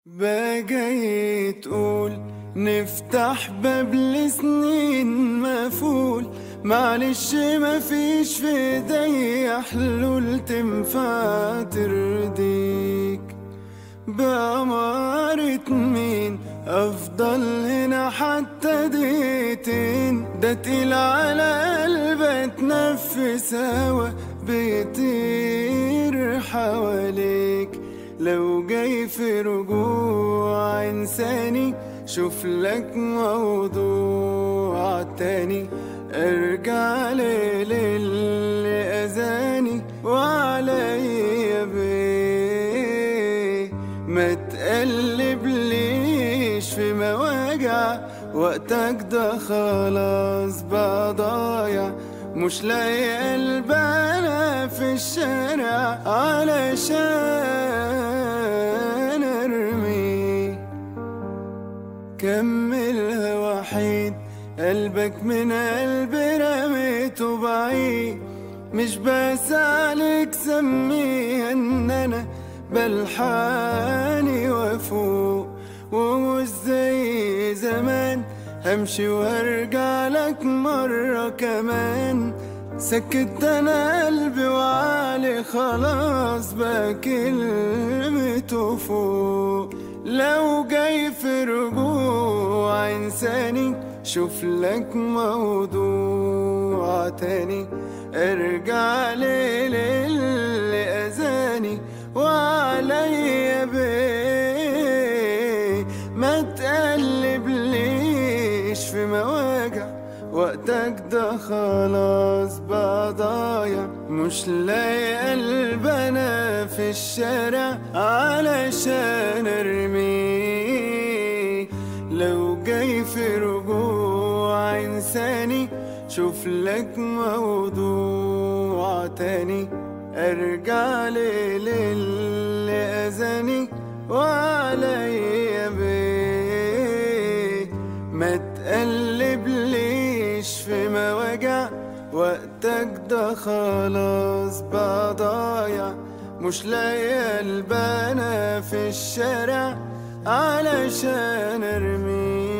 بقى تقول نفتح باب لسنين مفول معلش مفيش في ايدي حلول تنفع ترضيك بأمارة مين أفضل هنا حتى دقيقتين ده تقيل على قلبي اتنفس هوا بيطير حواليك لو جاي في رجوع إنساني شوف لك موضوع تاني ارجع للي أذاني وعليا بيه ما تقلب ليش في مواجع وقتك ده خلاص بقى ضايع مش لاقي قلب انا في الشارع علشان ارمي كملها وحيد قلبك من قلبي رميته بعيد مش بس عليك سميها ان انا بلحاني وافوق ومش زي زمان همشي وارجع لك مرة كمان سكت انا قلبي وعلي خلاص بقى كلمته فوق لو جاي في رجوع انساني شوف لك موضوع تاني ارجع لي للي اذاني وعليا بيه ما تقلب ليش في مواجع وقتك ده خلاص بقى ضايع مش لاقي قلب انا في الشارع علشان ارميه لو جاي في رجوع انساني شوف لك موضوع تاني ارجع لي للي اذاني وعليا بيه ما تقلب ليش في مواجع وقتك ده خلاص بقى ضايع مش لاقي قلب انا في الشارع علشان ارميه